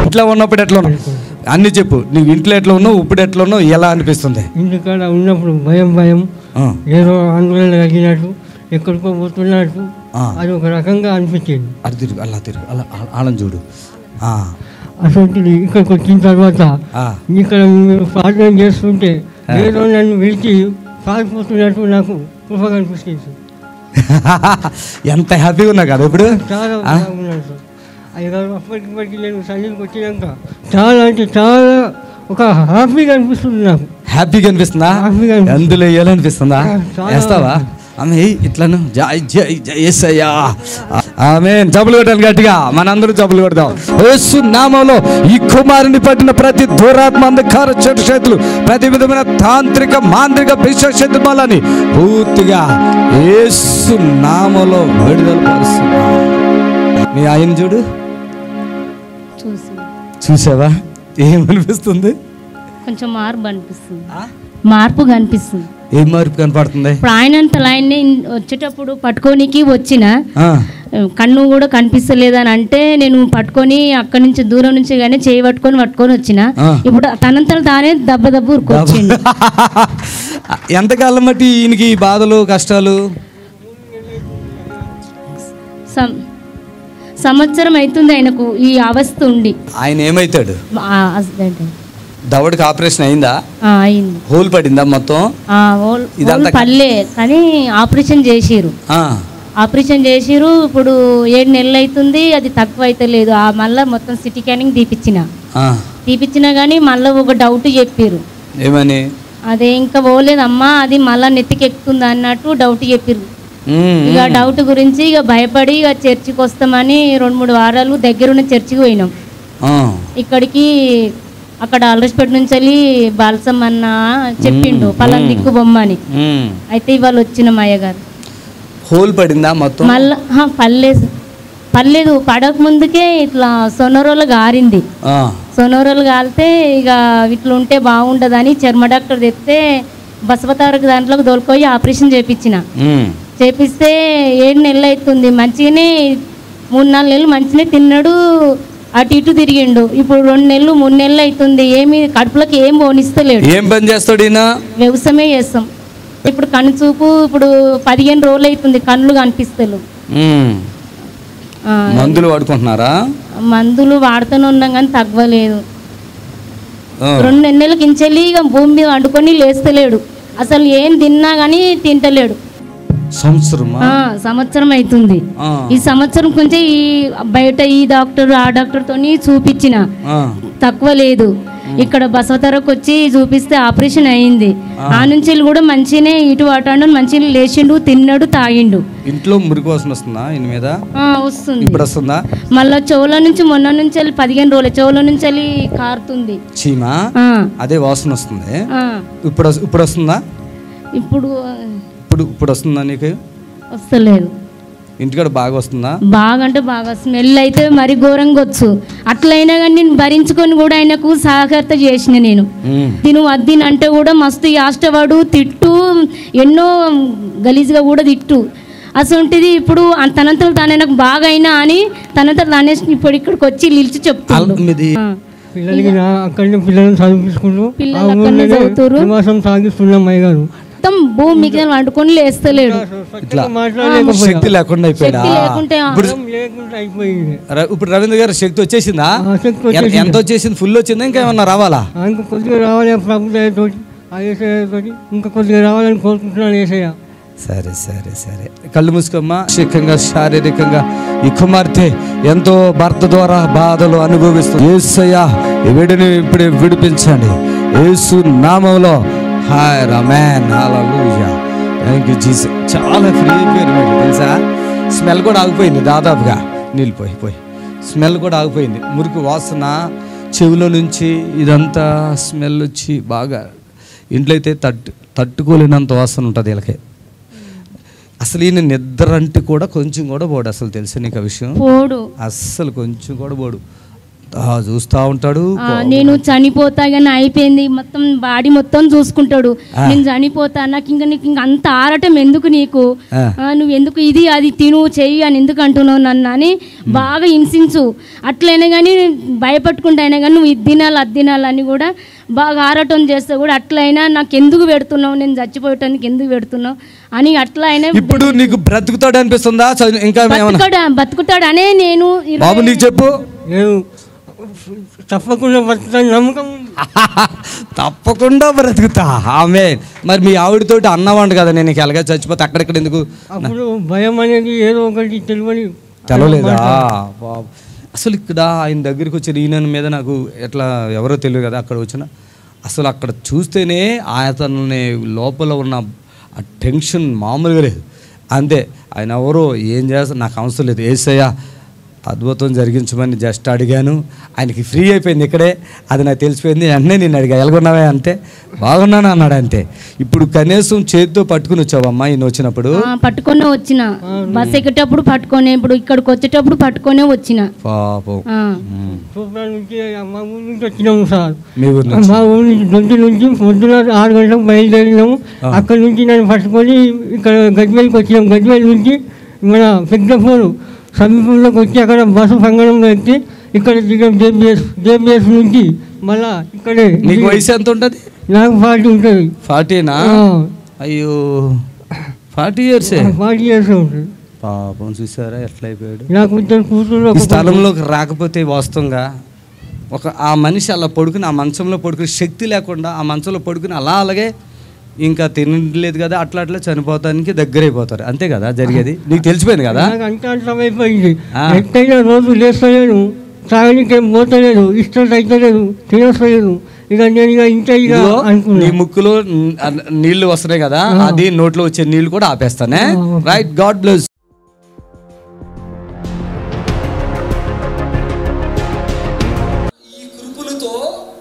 ఇంట్లో ఉన్నప్పుడు ఎట్లా ఉన్నావు అన్ని చెప్పు నువ్వు ఇంట్లో ఎట్లా ఉన్నావు ఇప్పుడు ఎట్లా ఉన్నావు ఎలా అనిపిస్తుంది ఇంటికాడ ఉన్నప్పుడు భయం భయం ఆ, ఏదో ఆందోళన కలిగినట్టు ఎక్కడికో పోతున్నట్టు ఆ. అది ఒక రకంగా అనిపించింది అటు తిరుగు అలా తిరుగు అలా ఆ- ఆలం చూడు ఆ, అసలు ఇక్కడికి వచ్చిన తర్వాత ఆ. ఇక్కడ మీరు ప్రార్థన చేస్తుంటే ఏదో నన్ను విడిచి పారిపోతున్నట్టు నాకు కృప కనిపిస్తుంది ఎంత హ్యాపీగా ఉన్నా కదా ఇప్పుడు చాలా ఆ? బాగున్నాను సార్ అయ్యగారు అప్పటికిప్పటికి నేను సన్నిధికి వచ్చినాక చాలా అంటే చాలా ఒక హ్యాపీగా అనిపిస్తుంది నాకు హ్యాపీగా అనిపిస్తుందా హ్యాపీగా అనిపిస్తుంది. అందులో వేయాలనిపిస్తుందా చాలా. వేస్తావా ఆమె ఏయ్, ఇట్లాను జై జై జై యేసయ్యా ఆమె జబ్బులు కొట్టాలి గట్టిగా మనందరూ జబ్బులు కొడదాం యేసు నామంలో ఈ కుమారుని పట్టిన ప్రతి దూరాత్మ అంధకార చెడు చేతులు ప్రతి విధమైన తాంత్రిక మాంత్రిక పిశాశక్తులని పూర్తిగా యేసు నామంలో విడుదల పరుస్తున్నా మీ ఆయన చూడు చూసి చూసావా ఏమనిపిస్తుంది కొంచెం మార్పు అనిపిస్తుంది మార్పు కనిపిస్తుంది ఏం మార్పు కనపడుతుంది ఇప్పుడు ఆయన ఆయన్ని వచ్చేటప్పుడు పట్టుకోనికి వచ్చిన ఆ, కన్ను కూడా కనిపిస్తలేదని అంటే నేను పట్టుకొని అక్కడి నుంచి దూరం నుంచి కానీ చేయి పట్టుకొని పట్టుకొని వచ్చిన ఆ. ఇప్పుడు తనంతలు తానే దెబ్బ దెబ్బ ఉరుకొచ్చిండు ఎంతకాలం బట్టి ఈయనకి ఈ బాధలు కష్టాలు సం- సంవత్సరం అవుతుంది ఆయనకు ఈ అవస్థ ఉండి ఆయన ఏమవుతాడు ఆ హస్బెండ్ దవడికి ఆపరేషన్ అయిందా ఆ, అయింది హోల్ పడిందా మొత్తం ఆ, ఓల్- ఇదంతా ఓల్ పల్లె కానీ ఆపరేషన్ చేసిరు ఆ, ఆపరేషన్ చేసిరు ఇప్పుడు ఏడు నెలలు అవుతుంది అది తక్కువ అయితే లేదు ఆ మళ్ళీ మొత్తం సిటీ స్కానింగ్ తీపిచ్చిన ఆ. తీపిచ్చినా కానీ మళ్ళీ ఒక డౌట్ చెప్పారు ఏమని అదే ఇంకా పోలేదమ్మా అది మళ్ళీ నెత్తికి ఎక్కుతుంది అన్నట్టు డౌట్ చెప్పారు ఉమ్, ఇక డౌట్ గురించి ఇక భయపడి ఇక చర్చికి వస్తామని రెండు మూడు వారాలు దగ్గరున్న చర్చికి పోయినాం ఆ, ఇక్కడికి అక్కడ అల్రస్పేట నుంచి వెళ్ళి బాలసం అన్న చెప్పిండు పలానా దిక్కు బొమ్మని ఉమ్. అయితే ఇవాళ వచ్చిన మా అయ్యగారు హోల్ పడిందా మొత్తం మళ్ళా హా, పర్లేదు పర్లేదు పడక ముందుకే ఇట్లా సొనరోలు గారింది ఆ, సొనరోలు కాలితే ఇక ఇట్లా ఉంటే బాగుండదని చర్మ డాక్టర్ తెస్తే బసవతారక దాంట్లోకి దొరికిపోయి ఆపరేషన్ చేపించిన ఉమ్, చేపిస్తే ఏడు నెలలు అవుతుంది మంచిగానే మూడు నాలుగు నెలలు మంచిగానే తిన్నాడు అటు ఇటు తిరిగిండు ఇప్పుడు రెండు నెలలు మూడు నెలలు అవుతుంది ఏమి కడుపులోకి ఏం పోనిస్తలేడు ఏం పని చేస్తాడు ఈయన వ్యవసాయమే చేస్తాం ఇప్పుడు కన్ను చూపు ఇప్పుడు పదిహేను రోజులు అవుతుంది కళ్ళు కనిపిస్తలేవు ఉమ్, ఆ, మందులు వాడుకుంటున్నారా మందులు వాడుతూనే ఉన్నాం కానీ తగ్గలేదు ఆ, రెండు నెలలకి ఇంచెల్లి ఇక భూమి మీద వండుకొని లేస్తలేడు అసలు ఏం తిన్నా కానీ తింటలేడు సంవత్సరమా ఆ, సంవత్సరం అవుతుంది ఆ, ఈ సంవత్సరం కొంచెం ఈ బయట ఈ డాక్టర్ ఆ డాక్టర్ తోని చూపించిన ఆ, తక్కువ లేదు ఇక్కడ బసవతరకు వచ్చి చూపిస్తే ఆపరేషన్ అయింది ఆ నుంచి కూడా మంచిగానే ఇటు అటు మంచిగా లేచిండు తిన్నాడు తాగిండు ఇంట్లో మురికి వాసన వస్తుందా ఈయన మీద ఆ, వస్తుంది ఇప్పుడు వస్తుందా మళ్ళా చెవుల నుంచి మొన్న నుంచి వెళ్ళి పదిహేను రోజులు చెవుల నుంచి వెళ్ళి కారుతుంది చీమా ఆ, అదే వాసన వస్తుంది ఆ. ఇప్పుడు వస్- ఇప్పుడు వస్తుందా ఇప్పుడు ఇప్పుడు ఇప్పుడు వస్తుందా నీకు వస్తలేదు ఇంటికాడ బాగా వస్తుందా బాగా అంటే బాగా స్మెల్ అయితే మరి ఘోరంగా వచ్చు అట్లయినా కానీ నేను భరించుకొని కూడా ఆయనకు సహకర్త చేసిన నేను ఉమ్, తిను వద్దిని అంటే కూడా మస్తు యాష్టవాడు తిట్టు ఎన్నో గలీజ్గా కూడా తిట్టు అసలుంటిది ఇప్పుడు ఆ తనంతలు తానే నాకు బాగా అయినా అని తనంతలు తానే ఇప్పుడు ఇక్కడికి వచ్చి నిలిచి చెప్తాను అల్- మీది పిల్లలకి నా అక్కడనే పిల్లల్ని చదివించుకుంటూ పిల్లలు ఆ అక్కడనే ఊళ్ళోనే చదువుతుర్రు. నివాసం సాగిస్తున్నాం అయ్య గారు మొత్తం భూమి మీద వండుకొని లేస్తలేడు ఇట్లా మాట్లాడలేకపోయాం శక్తి లేకుండా అయిపోయాడా శక్తి లేకుంటే ఇప్పుడు లేకుండా అయిపోయింది ర- ఇప్పుడు రవీంద్ర గారు శక్తి వచ్చేసిందా ఆ శక్తి ఎ- వచ్చేసింది. ఎంత వచ్చేసింది ఫుల్ వచ్చిందా ఇంకా ఏమన్నా రావాలా ఇంకా కొద్దిగా రావాలి ప్రభు దయతోటి ఆ ఏసయ్యతోటి ఇంకా కొద్దిగా రావాలని కోరుకుంటున్నాను ఏసయ్య సరే సరే సరే కళ్ళు మూసుకోమ్మా మానసికంగా శారీరకంగా ఈ కుమార్తె ఎంతో భర్త ద్వారా బాధలు అనుభవిస్తుంది ఏసయ్య ఈ వీడిని ఇప్పుడే విడిపించండి యేసు నామంలో హాయ్ రమాన్ హల్లెలూయా థ్యాంక్ యూ జీసస్ చాలా ఫ్రీ అయిపోయారు మీరు తెలుసా స్మెల్ కూడా ఆగిపోయింది దాదాపుగా నీళ్ళు పోయి పోయి స్మెల్ కూడా ఆగిపోయింది మురికి వాసన చెవిలో నుంచి ఇదంతా స్మెల్ వచ్చి బాగా ఇంట్లో అయితే తట్టు తట్టుకోలేనంత వాసన ఉంటుంది వీళ్ళకి అసలు ఈయన నిద్ర అంటే కూడా కొంచెం కూడా పోడు అసలు తెలుసు నీకు ఆ విషయం పోడు అస్సలు కొంచెం కూడా పోడు ఆ, చూస్తా ఉంటాడు ఆ, నేను చనిపోతా కానీ అయిపోయింది మొత్తం బాడీ మొత్తం చూసుకుంటాడు ఆ. నేను చనిపోతా నాకు ఇంకా నీకు ఇంకా అంత ఆరటం ఎందుకు నీకు ఆ. ఆ, నువ్వు ఎందుకు ఇది అది తిను చెయ్యి అని ఎందుకు అంటున్నావు నన్ను అని బాగా హింసించు అట్లయినా కానీ భయపట్టుకుంటా అయినా కానీ నువ్వు ఇది తినాలి అది తినాలని కూడా బాగా ఆరటం చేస్తే కూడా అట్లయినా నాకు ఎందుకు పెడుతున్నావు నేను చచ్చిపోయటానికి ఎందుకు పెడుతున్నావు అని అట్లా అయినా ఇప్పుడు నీకు బ్రతుకుతాడు అనిపిస్తుందా చ- ఇంకా ఏమన్నా బతుకుతాడు బతుకుతాడు అనే నేను ఇరవై- బాబు నీకు చెప్పు నేను తప్పకుండా బతుకుతాను నమ్మకం ఉంది తప్పకుండా బ్రతుకుతా ఆమె మరి మీ ఆవిడతోటి అన్నవాడు కదా నేను నీకు ఎలాగ చచ్చిపోతే అక్కడెక్కడ ఎందుకు అప్పుడు భయం అనేది ఏదో ఒకటి తెలియని తెలవలేదా బాబు అసలు ఇక్కడ ఆయన దగ్గరికి వచ్చిన ఈయన మీద నాకు ఎట్లా ఎవరో తెలియదు కదా అక్కడ వచ్చిన అసలు అక్కడ చూస్తేనే అతని లోపల ఉన్న ఆ టెన్షన్ మామూలుగా లేదు అంతే ఆయన ఎవరో ఏం చేస్తారు నాకు అవసరం లేదు ఏసయ్యా అద్భుతం జరిగించమని జస్ట్ అడిగాను ఆయనకి ఫ్రీ అయిపోయింది ఇక్కడే అది నాకు తెలిసిపోయింది వెంటనే నేను అడిగా ఎలాగున్నావే అంటే బాగున్నాను అన్నాడు అంతే ఇప్పుడు కనీసం చేతితో పట్టుకుని వచ్చావమ్మా ఈయన వచ్చినప్పుడు ఆ, పట్టుకొనే వచ్చిన బస్ ఎక్కేటప్పుడు పట్టుకొని ఇప్పుడు ఇక్కడికి వచ్చేటప్పుడు పట్టుకొనే వచ్చిన పాపం ఆ. ఉమ్. సూపర్ నుంచి మా ఊరి నుంచి వచ్చినాము సార్ మీ ఊరు నుంచి మా ఊరి నుంచి దొంతి నుంచి పొద్దున ఆరు గంటలకు బయలుదేరినాము ఆ. అక్కడ నుంచి నన్ను పట్టుకొని ఇక్కడ గజ్వేల్కి వచ్చినాం గజ్వేల్ నుంచి మన పెద్దపూరు సమీపంలోకి వచ్చి అక్కడ బస్సు సంగడంలో ఎక్కి ఇక్కడ దిగాం జేబీఎస్ జేబీఎస్ నుంచి మళ్ళా ఇక్కడే నీకు వయసు ఎంత ఉంటుంది నాకు పార్టీ ఉంటుంది ఫార్టీనా అయ్యో ఫార్టీ ఇయర్సే పార్టీ ఇయర్స్ ఉంటుంది పాపం చూసారా ఎట్లా అయిపోయాడు నాకు ఇద్దరు కూతురు ఈ ఒక స్థలంలోకి రాకపోతే వాస్తవంగా ఒక ఆ మనిషి అలా పడుకుని ఆ మంచంలో పడుకుని శక్తి లేకుండా ఆ మంచంలో పడుకుని అలా అలాగే ఇంకా తినలేదు కదా అట్లా అట్లా చనిపోతానికి దగ్గర అయిపోతారు అంతే కదా జరిగేది నీకు తెలిసిపోయింది కదా నాకు అంత అర్థమైపోయింది ఆ. ఎక్కడైనా రోజు లేస్తలేను తాగడానికి ఏం పోతలేదు ఇష్టం అయితలేదు తినస్తలేదు ఇక నేను ఇక ఇంత ఇక ఇదిగో, నీ అనుకున్నా ముక్కులో న్- ఆ నీళ్లు వస్తున్నాయి కదా అది నోట్లో వచ్చే నీళ్లు కూడా ఆపేస్తానే ఆ, ఓకే. రైట్ గాడ్ బ్లెస్ ఈ కురుపులతో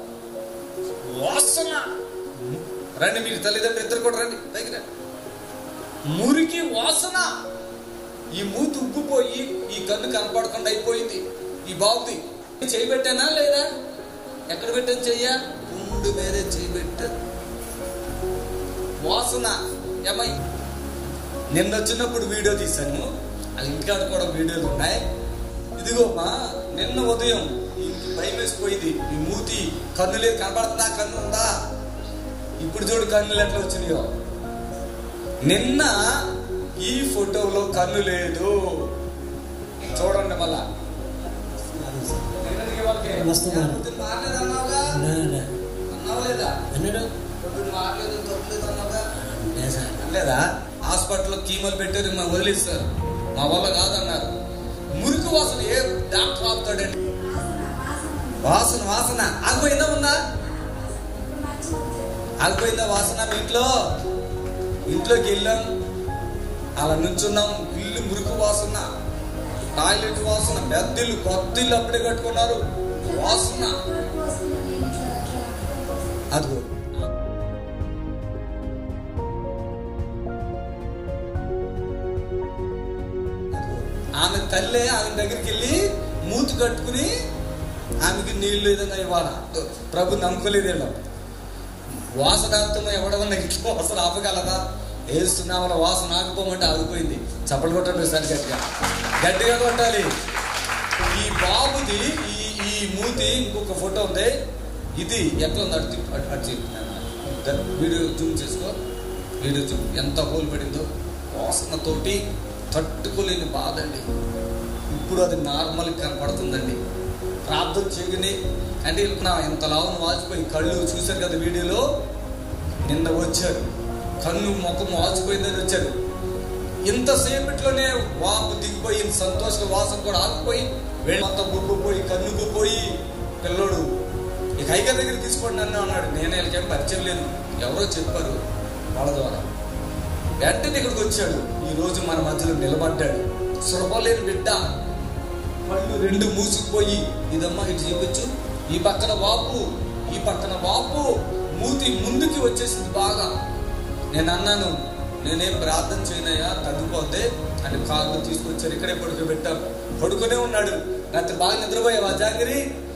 వాసన రండి మీరు తల్లిదండ్రులు ఇద్దరు కూడా రండి దగ్గర మురికి వాసన ఈ మూతి ఉబ్బిపోయి ఈ కన్ను కనపడకుండా అయిపోయింది ఈ బాబుది చేయి పెట్టానా లేదా ఎక్కడ పెట్టాను చెయ్య పుండు మీదే చేయి పెట్టాను వాసన ఏమై నిన్న వచ్చినప్పుడు వీడియో తీశాను అది ఇంటికాడ కూడా వీడియోలు ఉన్నాయి ఇదిగో మా నిన్న ఉదయం ఈ భయం వేసిపోయింది ఈ మూతి కన్ను లేదు కనపడుతుందా కన్ను ఉందా ఇప్పుడు చూడు కన్నులు ఎట్లా వచ్చినాయో నిన్న ఈ ఫోటోలో కన్ను లేదు చూడండి మళ్ళా నిన్నటికి వాళ్ళకి పొద్దున్న మారలేదన్నావుగా? అన్నావా లేదా? పొద్దున్న మారలేదు, తొక్కలేదు అన్నావుగా? లేదా హాస్పిటల్లో కీమోలు పెట్టారు మా వదిలేస్తారు మా వల్ల కాదన్నారు మురికి వాసన ఏ డాక్టర్ ఆపుతాడండి వాసన వాసన ఆగిపోయిందా ఉందా ఆగిపోయిందా వాసన మీ ఇంట్లో ఇంట్లోకి వెళ్ళాం అలా నుంచున్నాం ఇల్లు మురికి వాసన టాయిలెట్ వాసన పెద్ద ఇల్లు కొత్త ఇల్లు అప్పుడే కట్టుకున్నారు వాసన అదిగో ఆమె తల్లి ఆమె దగ్గరికి వెళ్ళి మూతి కట్టుకుని ఆమెకి నీళ్లు ఏదైనా ఇవ్వాలా ప్రభు నమ్ముకోలేదు వీళ్ళు వాసనాంతమో ఎవడమన్నా ఇట్లా వాసన ఆపగలదా వేస్తున్నామన్న వాసన ఆగిపోమంటే ఆగిపోయింది చప్పలు కొట్టండి సరి గట్టిగా గట్టిగా కొట్టాలి ఈ బాబుది ఈ ఈ మూతి ఇంకొక ఫోటో ఉంది ఇది ఎట్లా ఉంది అటు తిప్పు, అటు- అటు చెప్పు. వీడియో జూమ్ చేసుకో వీడియో జూమ్ ఎంత హోల్ పడిందో వాసనతోటి తట్టుకోలేని బాధ అండి ఇప్పుడు అది నార్మల్ కనపడుతుందండి ప్రార్థన చేయని అంటే నా ఇంత లావును వాచిపోయి కళ్ళు చూశారు కదా వీడియోలో నిన్న వచ్చారు కన్ను ముఖం వాచిపోయిందని వచ్చారు ఇంతసేపట్లోనే వాపు దిగిపోయి సంతోష వాసన కూడా ఆగిపోయి వేళ్ళంతా గుబ్బిపోయి కన్ను గుబ్బిపోయి పిల్లోడు ఇక ఐగర్ దగ్గర తీసుకోండి అన్న అన్నాడు నేను వీళ్ళకేం పరిచయం లేదు ఎవరో చెప్పారు వాళ్ళ ద్వారా వెంటనే ఇక్కడికి వచ్చాడు ఈ రోజు మన మధ్యలో నిలబడ్డాడు సులభలేని బిడ్డ కళ్ళు రెండు మూసుకుపోయి ఇదమ్మా ఇటు చూపించు ఈ పక్కన వాపు ఈ పక్కన వాపు మూతి ముందుకి వచ్చేసింది బాగా నేను అన్నాను నేనేం ప్రార్థన చేయనయ్యా తగ్గిపోతే అని కాళ్ళు తీసుకొచ్చారు ఇక్కడే పడుకోబెట్టాం పడుకునే ఉన్నాడు రాత్రి బాగా నిద్రపోయావా జాగిరి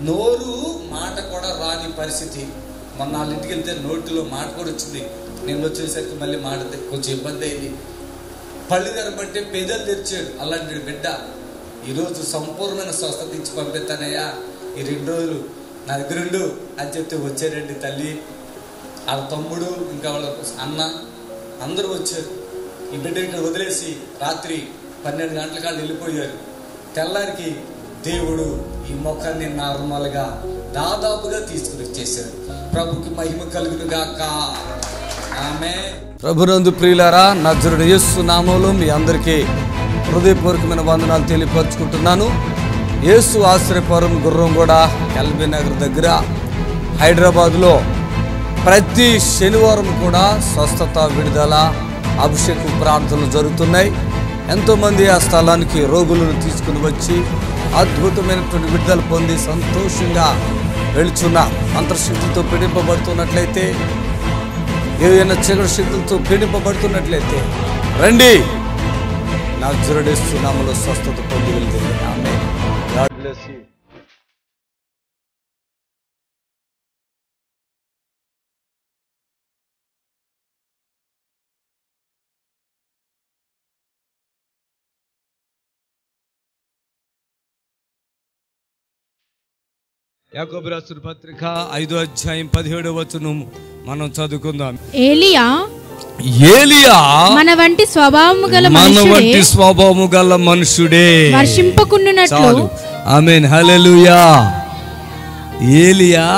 నోరు మాట కూడా రాని పరిస్థితి మొన్న వాళ్ళ ఇంటికి వెళ్తే నోటిలో మాట కూడా వచ్చింది నేను వచ్చేసరికి మళ్ళీ మాట తె- కొంచెం ఇబ్బంది అయింది పళ్ళు తెరబట్టే పెదలు తెరిచాడు అలాంటి బిడ్డ ఈరోజు సంపూర్ణమైన స్వస్థత ఇచ్చి పంపిస్తానయ్యా ఈ రెండు రోజులు నా దగ్గర ఉండు అని చెప్తే వచ్చారండి తల్లి వాళ్ళ తమ్ముడు ఇంకా వాళ్ళ అన్న అందరూ వచ్చారు ఈ బిడ్డ ఇక్కడ వదిలేసి రాత్రి పన్నెండు గంటల కాళ్ళు వెళ్ళిపోయారు తెల్లారికి దేవుడు ఈ మొక్కని నార్మల్గా దాదాపుగా తీసుకుని వచ్చేసారు ప్రభుకి మహిమ కలుగును గాక ఆమె ప్రభునందు ప్రియులారా నజరుడు యేసు నామంలో మీ అందరికీ హృదయపూర్వకమైన వందనాలు తెలియపరుచుకుంటున్నాను యేసు ఆశ్రయపురం గుర్రం కూడా ఎల్బీ నగర్ దగ్గర హైదరాబాద్లో ప్రతి శనివారం కూడా స్వస్థత విడుదల అభిషేకం ప్రార్థనలు జరుగుతున్నాయి ఎంతోమంది ఆ స్థలానికి రోగులను తీసుకుని వచ్చి అద్భుతమైనటువంటి విడుదల పొంది సంతోషంగా వెళుచున్న అంతర్శక్తితో పీడింపబడుతున్నట్లయితే ఏదైనా చీకటి శక్తులతో పీడింపబడుతున్నట్లయితే రండి నా జురడేస్తున్నాములో స్వస్థత పొంది వెళ్తుంది ఆమె గాడ్ బ్లెస్ యూ యాకోబు రాసిన పత్రిక ఐదో అధ్యాయం పదిహేడవ వచనం మనం చదువుకుందాం ఏలియా ఏలియా మన వంటి స్వభావము గల మన మనుషుడే వంటి స్వభావము గల మనుషుడే వర్షింపకుండునట్లు చాలు ఆమెన్ హల్లెలూయా ఏలియా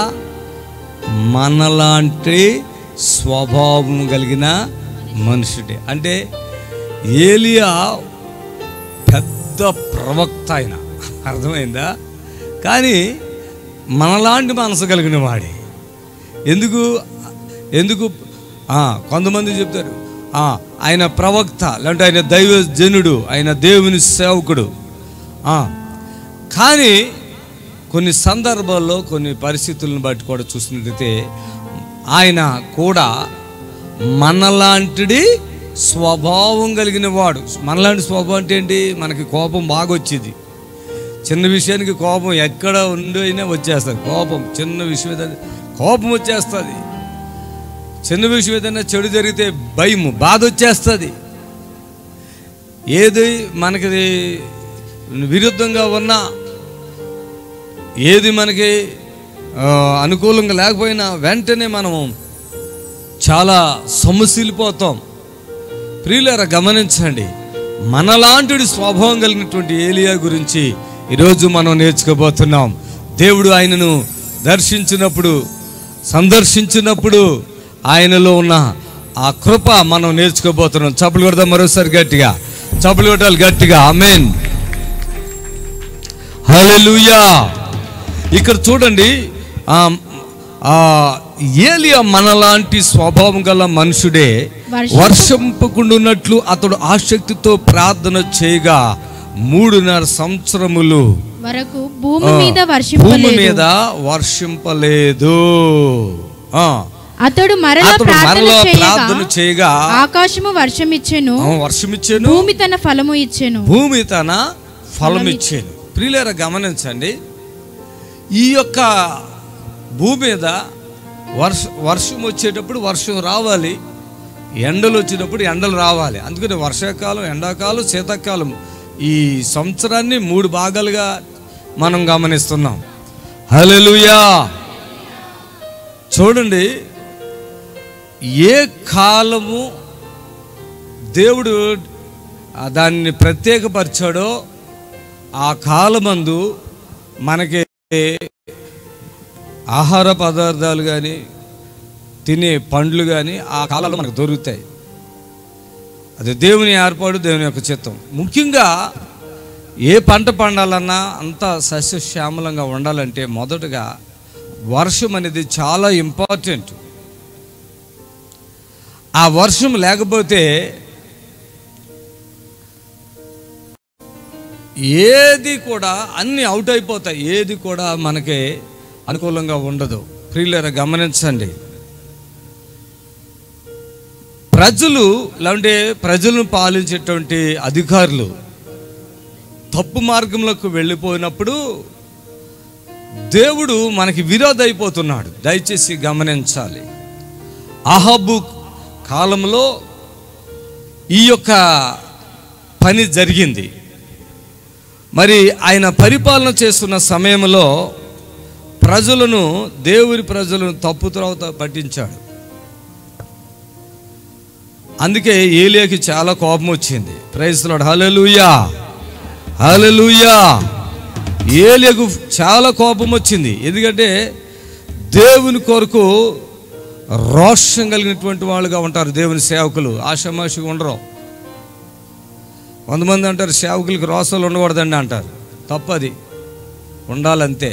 మనలాంటి స్వభావం కలిగిన మనుషుడే అంటే ఏలియా పెద్ద ప్రవక్త ఆయన అర్థమైందా కానీ మనలాంటి మనసు కలిగిన వాడే ఎందుకు ఎందుకు ఆ, కొంతమంది చెప్తారు ఆ, ఆయన ప్రవక్త లేదంటే ఆయన దైవ జనుడు ఆయన దేవుని సేవకుడు ఆ, కానీ కొన్ని సందర్భాల్లో కొన్ని పరిస్థితులను బట్టి కూడా చూసినట్లయితే ఆయన కూడా మనలాంటిది స్వభావం కలిగిన వాడు మనలాంటి స్వభావం అంటే ఏంటి మనకి కోపం బాగా వచ్చేది చిన్న విషయానికి కోపం ఎక్కడ ఉండి అయినా వచ్చేస్తుంది కోపం చిన్న విషయం ఏదైనా కోపం వచ్చేస్తుంది చిన్న విషయం ఏదైనా చెడు జరిగితే భయం బాధ వచ్చేస్తుంది ఏది మనకి విరుద్ధంగా ఉన్నా ఏది మనకి ఆ, అనుకూలంగా లేకపోయినా వెంటనే మనం చాలా సమస్యలిపోతాం ప్రియులారా గమనించండి మనలాంటి స్వభావం కలిగినటువంటి ఏలియా గురించి ఈరోజు మనం నేర్చుకోబోతున్నాం దేవుడు ఆయనను దర్శించినప్పుడు సందర్శించినప్పుడు ఆయనలో ఉన్న ఆ కృప మనం నేర్చుకోబోతున్నాం చప్పులు కొడదాం మరోసారి గట్టిగా చప్పులు కొట్టాలి గట్టిగా ఆమెన్ హల్లెలూయా ఇక్కడ చూడండి ఆ ఆ ఏలియా మనలాంటి స్వభావం గల మనుషుడే వర్షం- వర్షంపకుండున్నట్లు అతడు ఆసక్తితో ప్రార్థన చేయగా మూడున్నర సంవత్సరములు వరకు భూమి ఆ, మీద భూమి వర్షింపలేదు మీద వర్షింపలేదు ఆ, అతడు మరలా అతడు ప్రార్థన మరలా చేయగా ప్రార్థన చేయగా ఆకాశము వర్షం ఇచ్చెను ఆ, వర్షమిచ్చాను భూమి తన ఫలము ఇచ్చెను భూమి తన ఫలం ఇచ్చేది ప్రియులారా గమనించండి ఈ యొక్క భూమి మీద వర్ష వర్షం వచ్చేటప్పుడు వర్షం రావాలి ఎండలు వచ్చేటప్పుడు ఎండలు రావాలి అందుకని వర్షాకాలం ఎండాకాలం శీతాకాలం ఈ సంవత్సరాన్ని మూడు భాగాలుగా మనం గమనిస్తున్నాం హల్లెలూయా చూడండి ఏ కాలము దేవుడు ఆ దాన్ని ప్రత్యేకపరిచాడో ఆ కాలమందు మనకి ఆహార పదార్థాలు కానీ తినే పండ్లు కానీ ఆ కాలంలో మనకు దొరుకుతాయి అది దేవుని ఏర్పాటు దేవుని యొక్క చిత్తం ముఖ్యంగా ఏ పంట పండాలన్నా అంత సస్యశ్యామలంగా ఉండాలంటే మొదటగా వర్షం అనేది చాలా ఇంపార్టెంట్ ఆ వర్షం లేకపోతే ఏది కూడా అన్ని అవుట్ అయిపోతాయి ఏది కూడా మనకి అనుకూలంగా ఉండదు ప్రియులరా గమనించండి ప్రజలు లేదంటే ప్రజలను పాలించేటువంటి అధికారులు తప్పు మార్గంలోకి వెళ్ళిపోయినప్పుడు దేవుడు మనకి విరోధ అయిపోతున్నాడు దయచేసి గమనించాలి అహబు కాలంలో ఈ యొక్క పని జరిగింది మరి ఆయన పరిపాలన చేస్తున్న సమయంలో ప్రజలను దేవుని ప్రజలను తప్పుత్రోవ పట్టించాడు అందుకే ఏలియాకి చాలా కోపం వచ్చింది ప్రైజ్లాడు హలలుయా హలలుయా ఏలియకు చాలా కోపం వచ్చింది ఎందుకంటే దేవుని కొరకు రోషం కలిగినటువంటి వాళ్ళుగా ఉంటారు దేవుని సేవకులు ఆషమాషిగా ఉండరు కొంతమంది అంటారు సేవకులకి రోసాలు ఉండకూడదండి అంటారు తప్పది ఉండాలంతే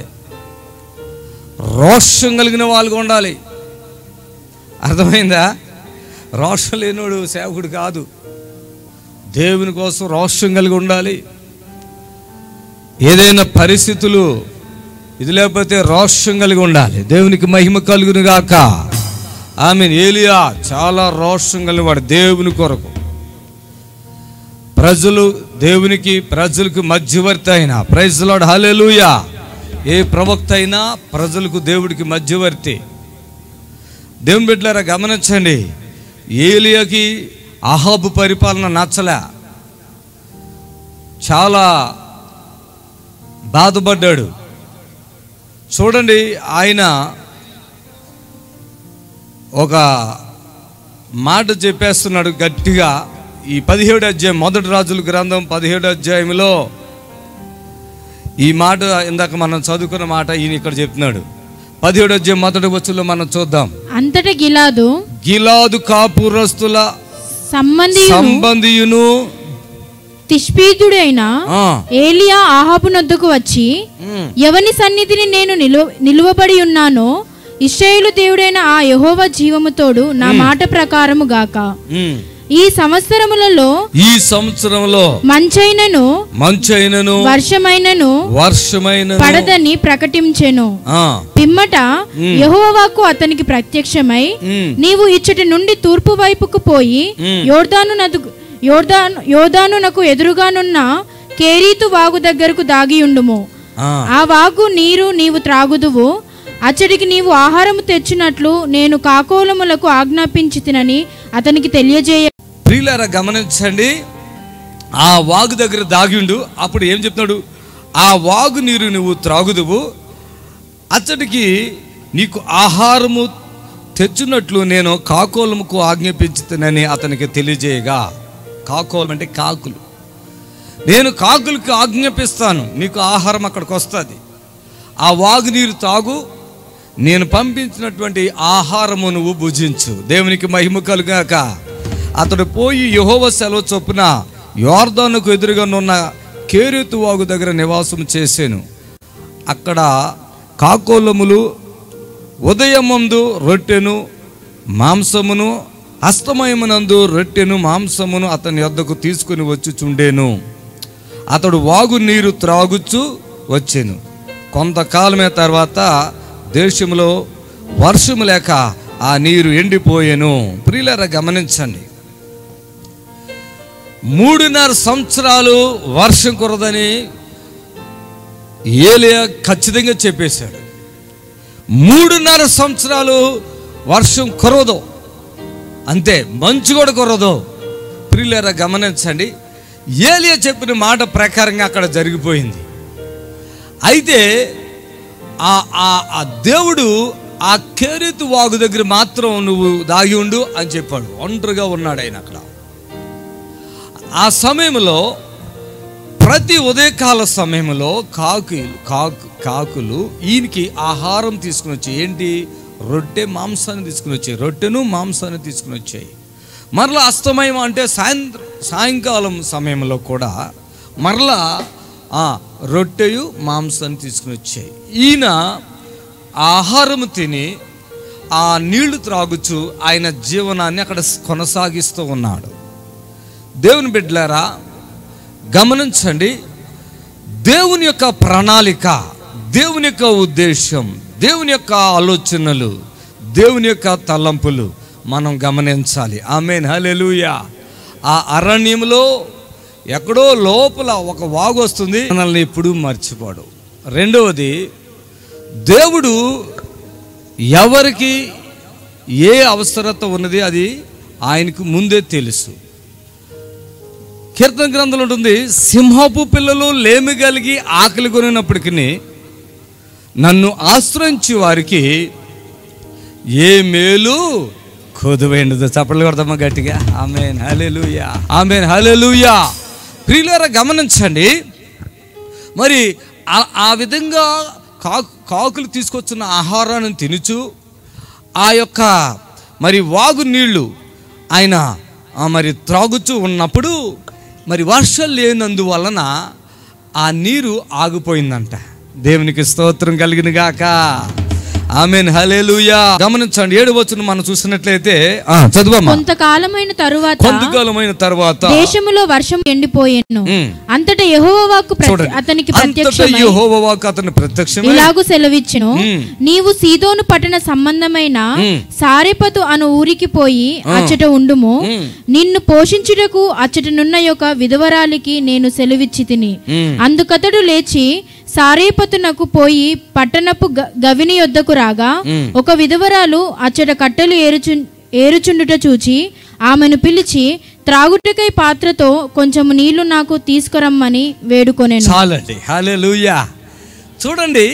రోషం కలిగిన వాళ్ళుగా ఉండాలి అర్థమైందా రోషం లేనోడు సేవకుడు కాదు దేవుని కోసం రోషం కలిగి ఉండాలి ఏదైనా పరిస్థితులు ఇది లేకపోతే రోషం కలిగి ఉండాలి దేవునికి మహిమ కలుగును గాక ఆమె ఏలియా చాలా రోషం కలిగినవాడు దేవుని కొరకు ప్రజలు దేవునికి ప్రజలకు మధ్యవర్తి అయినా ప్రైజ్లాడు హల్లెలూయా ఏ ప్రవక్త అయినా ప్రజలకు దేవుడికి మధ్యవర్తి దేవుని బిడ్డలారా గమనించండి ఏలియాకి అహాబు పరిపాలన నచ్చలే చాలా బాధపడ్డాడు చూడండి ఆయన ఒక మాట చెప్పేస్తున్నాడు గట్టిగా ఈ పదిహేడు అధ్యాయం మొదటి రాజుల గ్రంథం పదిహేడు అధ్యాయంలో ఈ మాట ఇందాక మనం చదువుకున్న మాట ఈయన ఇక్కడ చెప్తున్నాడు పదిహేడు అధ్యాయం మొదటి వచ్చులో మనం చూద్దాం అంతట గిలాదు గిలాదు కాపురస్తుల సంబంధి సంబంధియును తిష్పీతుడైన ఆ, ఏలియా ఆహాబు నొద్దకు వచ్చి ఉమ్, ఎవని సన్నిధిని నేను నిలువ నిలువబడి ఉన్నానో ఇశ్రాయేలు దేవుడైన ఆ యెహోవా జీవముతోడు నా మాట ప్రకారము గాక ఉమ్. ఈ సంవత్సరములలో ఈ సంవత్సరంలో మంచైనను మంచైనను వర్షమైనను వర్షమైన పడదని ప్రకటించెను పిమ్మట యెహోవాకు అతనికి ప్రత్యక్షమై నీవు ఇచ్చటి నుండి తూర్పు వైపుకు పోయి మ్మ్. యోర్దాను నదు యోర్దాను యోర్దానునకు ఎదురుగానున్న కేరీతు వాగు దగ్గరకు దాగియుండుము ఆ వాగు నీరు నీవు త్రాగుదువు అచ్చడికి నీవు ఆహారము తెచ్చినట్లు నేను కాకోలములకు ఆజ్ఞాపించి తినని అతనికి తెలియజేయ ప్రియులారా గమనించండి ఆ వాగు దగ్గర దాగిండు అప్పుడు ఏం చెప్తున్నాడు ఆ వాగు నీరు నువ్వు త్రాగుదువు అచ్చటికి నీకు ఆహారము తెచ్చినట్లు నేను కాకోలముకు ఆజ్ఞాపించుతానని అతనికి తెలియజేయగా కాకోలం అంటే కాకులు నేను కాకులకి ఆజ్ఞాపిస్తాను నీకు ఆహారం అక్కడికి వస్తుంది ఆ వాగు నీరు తాగు నేను పంపించినటువంటి ఆహారము నువ్వు భుజించు దేవునికి మహిమ కలుగాక అతడు పోయి యహోవ సెలవు చొప్పున యోర్దానుకు ఎదురుగా ఉన్న కేరేతు వాగు దగ్గర నివాసం చేశాను అక్కడ కాకోలములు ఉదయమందు రొట్టెను మాంసమును అస్తమయమునందు రొట్టెను మాంసమును అతని వద్దకు తీసుకుని వచ్చుచుండేను అతడు వాగు నీరు త్రాగుచు వచ్చాను కొంతకాలమే తర్వాత దేశంలో వర్షము లేక ఆ నీరు ఎండిపోయాను ప్రియులరా గమనించండి మూడున్నర సంవత్సరాలు వర్షం కురదని ఏలియా ఖచ్చితంగా చెప్పేశాడు మూడున్నర సంవత్సరాలు వర్షం కురవదు అంతే మంచు కూడా కురవదు ప్రియులరా గమనించండి ఏలియా చెప్పిన మాట ప్రకారంగా అక్కడ జరిగిపోయింది అయితే ఆ ఆ ఆ దేవుడు ఆ కేరెతు వాగు దగ్గర మాత్రం నువ్వు దాగి ఉండు అని చెప్పాడు ఒంటరిగా ఉన్నాడు ఆయన అక్కడ ఆ సమయంలో ప్రతి ఉదయకాల సమయంలో కాకు కాకు కాకులు ఈయనకి ఆహారం తీసుకుని వచ్చాయి ఏంటి రొట్టె మాంసాన్ని తీసుకుని వచ్చాయి రొట్టెను మాంసాన్ని తీసుకుని వచ్చాయి మరలా అస్తమయం అంటే సాయంత్రం సాయంకాలం సమయంలో కూడా మరలా ఆ రొట్టెయు మాంసాన్ని తీసుకుని వచ్చాయి ఈయన ఆ ఆహారం తిని ఆ నీళ్లు త్రాగుచు ఆయన జీవనాన్ని అక్కడ కొనసాగిస్తూ ఉన్నాడు దేవుని బిడ్డలారా గమనించండి దేవుని యొక్క ప్రణాళిక దేవుని యొక్క ఉద్దేశం దేవుని యొక్క ఆలోచనలు దేవుని యొక్క తలంపులు మనం గమనించాలి ఆమెన్ హల్లెలూయా ఆ అరణ్యంలో ఎక్కడో లోపల ఒక వాగు వస్తుంది మనల్ని ఎప్పుడూ మర్చిపోడు రెండవది దేవుడు ఎవరికి ఏ అవసరత ఉన్నది అది ఆయనకు ముందే తెలుసు కీర్తన గ్రంథంలో ఉంటుంది సింహపు పిల్లలు లేమి కలిగి ఆకలి కొనినప్పటికీ నన్ను ఆశ్రయించి వారికి ఏ మేలు కొదువైండదు చప్పట్లు కొడతామా గట్టిగా ఆమెన్ హలెలుయా ఆమెన్ హలెలుయా ప్రియులారా గమనించండి మరి ఆ- ఆ విధంగా కాకు కాకులు తీసుకొచ్చిన ఆహారాన్ని తినుచు ఆ యొక్క మరి వాగు నీళ్లు ఆయన ఆ మరి త్రాగుచూ ఉన్నప్పుడు మరి వర్షాలు లేనందువలన ఆ నీరు ఆగిపోయిందంట దేవునికి స్తోత్రం కలిగిన గాక ఆమెన్ హలేలుయా గమనించండి ఏడు వచ్చును మనం చూసినట్లయితే ఆ, చదువమ్మా కొంతకాలమైన తరువాత కొంతకాలమైన తర్వాత దేశములో వర్షం ఎండిపోయెను ఉమ్. అంతటా యెహోవా వాక్కు ప్రత్య- చూడండి అతనికి అంతటా ప్రత్యక్షమై యెహోవా వాక్కు అతని ప్రత్యక్షమై ఇలాగు సెలవిచ్చును ఉమ్. నీవు సీదోను పట్టణ సంబంధమైన ఉమ్. సారెపతు అను ఊరికి పోయి అచ్చట ఉండుము ఉమ్. నిన్ను పోషించుటకు అచ్చటనున్న యొక్క విధవరాలికి నేను సెలవిచ్చి తిని ఉమ్. అందుకతడు లేచి సారేపతునకు పోయి పట్టణపు గ- గవిని యొద్దకు రాగా ఉమ్. ఒక విధవరాలు అచ్చట కట్టెలు ఏరుచు ఏరుచుండుట చూచి ఆమెను పిలిచి త్రాగుటకై పాత్రతో కొంచెం నీళ్లు నాకు తీసుకురమ్మని వేడుకొనేను చాలండి హల్లెలూయా చూడండి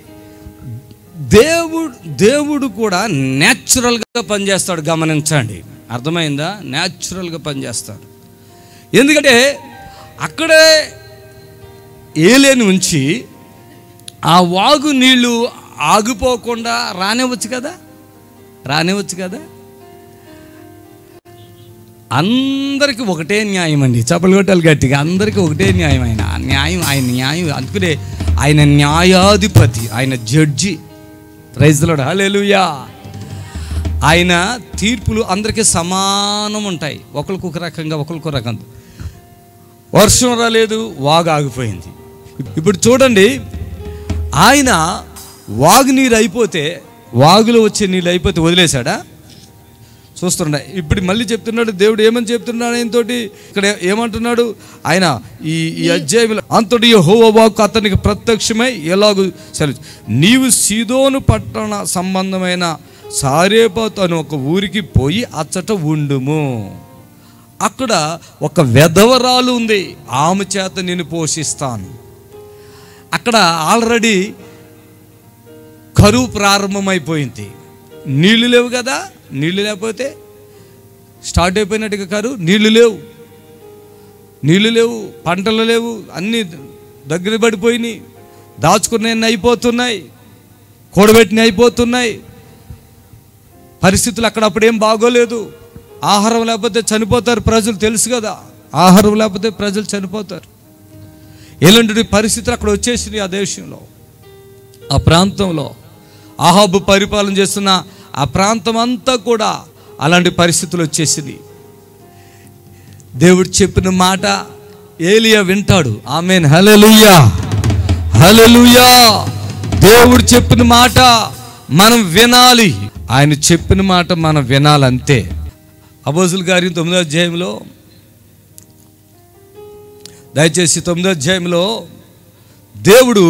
దేవుడు దేవుడు కూడా న్యాచురల్గా పనిచేస్తాడు గమనించండి అర్థమైందా న్యాచురల్గా పనిచేస్తాడు ఎందుకంటే అక్కడే ఏలేని ఉంచి ఆ వాగు నీళ్లు ఆగిపోకుండా రానివ్వచ్చు కదా రానివ్వచ్చు కదా అందరికి ఒకటే న్యాయం అండి చప్పలు కొట్టాలి గట్టిగా అందరికి ఒకటే న్యాయం ఆయన ఆ న్యాయం ఆయన న్యాయం అందుకనే ఆయన న్యాయాధిపతి ఆయన జడ్జి రైతులడు హల్లెలూయా ఆయన తీర్పులు అందరికీ సమానం ఉంటాయి ఒకరికి ఒక రకంగా ఒకరికి ఒక రకంగా వర్షం రాలేదు వాగు ఆగిపోయింది ఇప్పుడు చూడండి ఆయన వాగు నీరు అయిపోతే వాగులో వచ్చే నీళ్ళు అయిపోతే వదిలేశాడా చూస్తుండే ఇప్పుడు మళ్ళీ చెప్తున్నాడు దేవుడు ఏమని చెప్తున్నాడు ఆయనతోటి ఇక్కడ ఏమంటున్నాడు ఆయన ఈ ఈ అధ్యాయంలో అంతటి హోవాకు అతనికి ప్రత్యక్షమై ఎలాగూ సెలవు నీవు సీదోను పట్టణ సంబంధమైన సారేపాతు అని ఒక ఊరికి పోయి అచ్చట ఉండుము అక్కడ ఒక వెధవరాలు ఉంది ఆమె చేత నేను పోషిస్తాను అక్కడ ఆల్రెడీ కరువు ప్రారంభమైపోయింది నీళ్లు లేవు కదా నీళ్లు లేకపోతే స్టార్ట్ అయిపోయినట్టుగా కరువు నీళ్లు లేవు నీళ్లు లేవు పంటలు లేవు అన్నీ దగ్గర పడిపోయినాయి దాచుకున్నవన్నీ అయిపోతున్నాయి కూడబెట్టినవి అయిపోతున్నాయి పరిస్థితులు అక్కడ అప్పుడేం బాగోలేదు ఆహారం లేకపోతే చనిపోతారు ప్రజలు తెలుసు కదా ఆహారం లేకపోతే ప్రజలు చనిపోతారు ఎలాంటి పరిస్థితులు అక్కడ వచ్చేసినాయి ఆ దేశంలో ఆ ప్రాంతంలో ఆహాబు పరిపాలన చేస్తున్న ఆ ప్రాంతం అంతా కూడా అలాంటి పరిస్థితులు వచ్చేసింది దేవుడు చెప్పిన మాట ఏలియా వింటాడు ఆమెన్ హలలుయా హలలుయా దేవుడు చెప్పిన మాట మనం వినాలి ఆయన చెప్పిన మాట మనం వినాలంతే అబోజుల గారి తొమ్మిదో అధ్యాయంలో దయచేసి తొమ్మిదో అధ్యాయంలో దేవుడు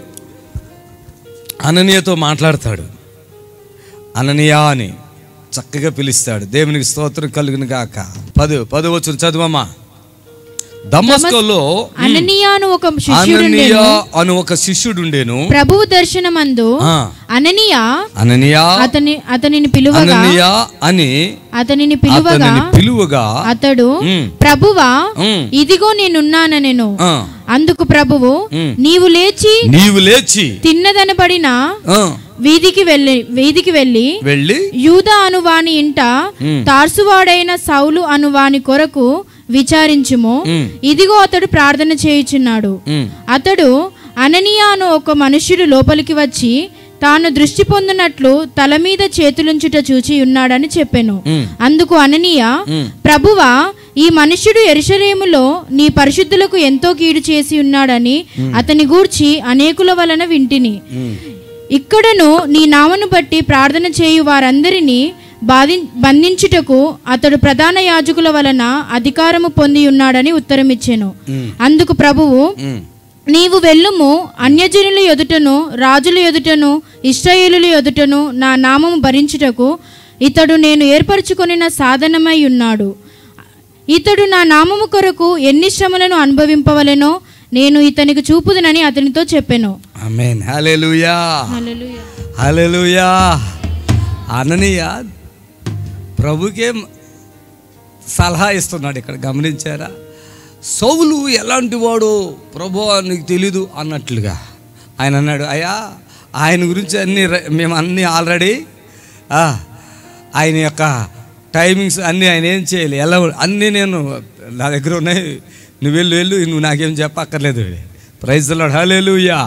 అననీయతో మాట్లాడతాడు అననీయా అని చక్కగా పిలుస్తాడు దేవునికి స్తోత్రం కలుగును గాక పదు పదు వచ్చు చదువమ్మా దమస్కోలో అననీయాను ఒక అననీయ శిష్యుడు అను ఒక శిష్యుడు ఉండేను ప్రభువు దర్శనమందు ఆ, అననీయ అననీయ అతని అతనిని పిలువగా అననీయ అని అతనిని పిలువగా అతనిని పిలువగా అతడు ఉమ్, ప్రభువా ఉమ్, ఇదిగో నేనున్నానెను ఆ, అందుకు ప్రభువు ఉమ్. నీవు లేచి నీవు లేచి తిన్నదనబడిన ఆ, వీధికి వెళ్ళి వీధికి వెళ్ళి వెళ్ళి యూద అనువాని ఇంట ఉమ్. తార్సువాడైన సౌలు అనువాని కొరకు విచారించుము ఉమ్, ఇదిగో అతడు ప్రార్థన చేయుచున్నాడు ఉమ్, అతడు అననీయ అను ఒక మనుష్యుడు లోపలికి వచ్చి తాను దృష్టి పొందినట్లు తల మీద చేతులుంచుట చూచి ఉన్నాడని చెప్పెను ఉమ్, అందుకు అననీయ ఉమ్. ప్రభువా ఈ మనుష్యుడు ఎరుషలేములో నీ పరిశుద్ధులకు ఎంతో కీడు చేసి ఉన్నాడని అతని గూర్చి అనేకుల వలన వింటిని ఉమ్. ఇక్కడను నీ నామను బట్టి ప్రార్థన చేయు వారందరినీ బాధి బంధించుటకు అతడు ప్రధాన యాజకుల వలన అధికారము పొంది ఉన్నాడని ఉత్తరమిచ్చెను ఉమ్. అందుకు ప్రభువు ఉమ్. నీవు వెళ్ళుము అన్యజనుల ఎదుటను రాజుల ఎదుటను ఇస్రాయేలుల ఎదుటను నా నామము భరించుటకు ఇతడు నేను ఏర్పరచుకొనిన సాధనమై ఉన్నాడు ఇతడు నా నామము కొరకు ఎన్ని శ్రమలను అనుభవింపవలెనో నేను ఇతనికి చూపుదునని అతనితో చెప్పెను ఆమేన్ హల్లెలూయా హల్లెలూయా అననీయ ప్రభుకే సలహా ఇస్తున్నాడు ఇక్కడ గమనించారా సౌలు ఎలాంటి వాడు ప్రభు నీకు తెలీదు అన్నట్లుగా ఆయన అన్నాడు అయ్యా ఆయన గురించి అన్ని ర- మేము అన్నీ ఆల్రెడీ ఆ, ఆయన యొక్క టైమింగ్స్ అన్నీ ఆయన ఏం చేయాలి ఎలా అన్నీ నేను నా దగ్గర ఉన్నాయి నువ్వు వెళ్ళు వెళ్ళు నువ్వు నాకేం చెప్పక్కర్లేదు ప్రైజ్ హలేలుయా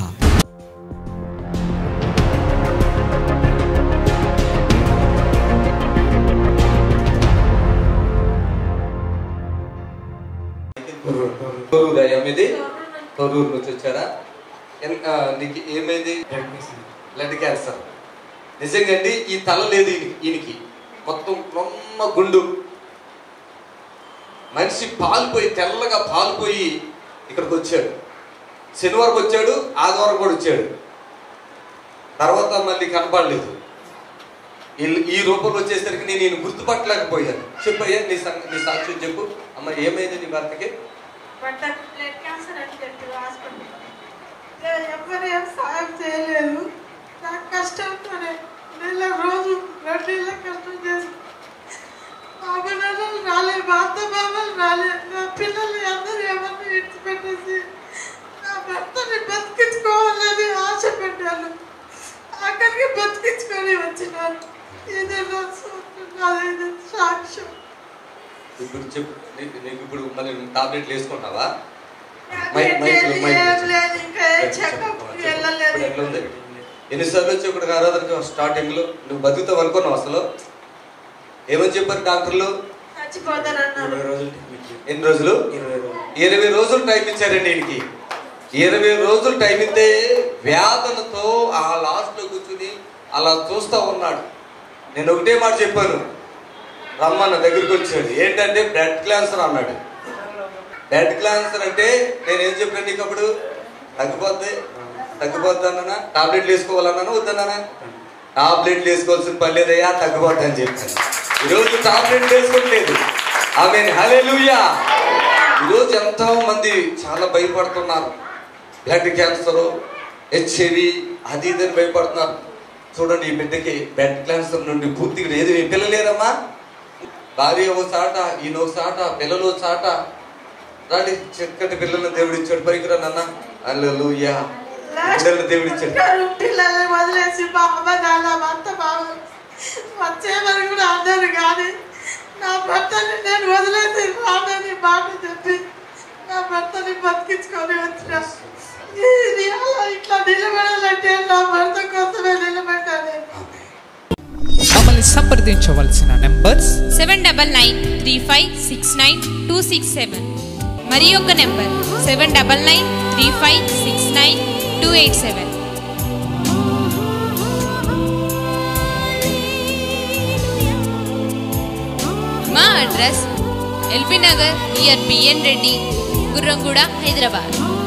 తొర్రూరు అయ్యా మీది తొర్రూరు నుంచి వచ్చారా ఎన్- ఆ, నీకు ఏమైంది బ్లడ్ క్యాన్సర్ నిజంగా అండి ఈ తల లేదు ఈయన- ఈయనకి మొత్తం రొమ్మ గుండు మనిషి పాలిపోయి తెల్లగా పాలిపోయి ఇక్కడికి వచ్చాడు శనివారం వచ్చాడు ఆదివారం కూడా వచ్చాడు తర్వాత మళ్ళీ కనపడలేదు వీళ్ళు ఈ రూపంలో వచ్చేసరికి నేను ఈయన గుర్తుపట్టలేకపోయాను చెప్పయ్యా నీ సంగ నీ సాక్ష్యం చెప్పు అమ్మ ఏమైంది నీ భర్తకి పడ్డకు బ్లడ్ క్యాన్సర్ అని చెప్పి హాస్పిటల్ ఎవరు ఏం సాయం చేయలేదు నాకు కష్టంతోనే నెల రోజు రెండు నెలల కష్టం చేసి బాబు నెలలు రాలేదు మా అత్త బాబులు రాలేదు నా పిల్లల్ని అందరూ ఎవరిని విడిచిపెట్టేసి నా భర్తని బతికించుకోవాలని ఆశ పెట్టాను అక్కడికి బతికించుకొని వచ్చినాను ఇది నా సొంత నాది సాక్ష్యం ఇప్పుడు చెప్పు నీకు నీకు ఇప్పుడు మళ్ళీ టాబ్లెట్లు వేసుకుంటావా మైక్ మైక్ ఏం మైక్ లేదు ఇంకా చెకప్ వెళ్ళలేదు ఇప్పుడు ఎట్లా ఉంది ఎన్నిసార్లు వచ్చి ఇక్కడ ఆరాధనకి స్టార్టింగ్ లో నువ్వు బతుకుతావు అనుకున్నావు అసలు ఏమని చెప్పారు డాక్టర్లు చచ్చిపోతారన్నారు ఎన్ని రోజులు ఇరవై రోజులు టైం ఇచ్చారండి ఈయనకి ఇరవై రోజులు టైం ఇస్తే వేదనతో ఆ లాస్ట్ లో కూర్చుని అలా చూస్తా ఉన్నాడు నేను ఒకటే మాట చెప్పాను రమ్మన్న దగ్గరికి వచ్చాడు ఏంటంటే బ్లడ్ క్యాన్సర్ అన్నాడు బ్లడ్ క్యాన్సర్ అంటే నేను ఏం చెప్పాను నీకు అప్పుడు తగ్గిపోద్ది తగ్గిపోద్ది అన్నా టాబ్లెట్లు వేసుకోవాలన్నాను వద్దన్నానా టాబ్లెట్లు వేసుకోవాల్సిన పని లేదయ్యా తగ్గిపోద్ది అని చెప్పాను ఈరోజు టాబ్లెట్లు వేసుకోవట్లేదు ఆమె హలెలుయా ఈరోజు ఎంతో మంది చాలా భయపడుతున్నారు బ్లడ్ క్యాన్సర్ హెచ్ఐవి అది ఇది అని భయపడుతున్నారు చూడండి ఈ బిడ్డకి బ్లడ్ క్యాన్సర్ నుండి పూర్తిగా ఏది మీ పిల్లలు లేరమ్మా భార్య ఓ చాట ఈయన ఒక చాట పిల్లలు ఓ చాట రాండి చక్కటి పిల్లలను దేవుడు ఇచ్చాడు పైకిరా నాన్న అల్లెలుయా పిల్లలను దేవుడు ఇచ్చాడు గారు పిల్లల్ని వదిలేసి మా అమ్మ నాన్న మా అత్త బావ వచ్చేవారు కూడా అన్నారు కానీ నా భర్తని నేను వదిలేసి రానని మాట చెప్పి నా భర్తని బతికించుకొని వచ్చిన ఇది అలా ఇట్లా నిలబడాలంటే నా భర్త కోసమే నిలబడ్డాను మమ్మల్ని సంప్రదించవలసిన numbers seven double nine three five six nine two six seven మరి ఒక number seven double nine three five six nine two eight seven మా address LB Nagar near BN Reddy Gurramguda Hyderabad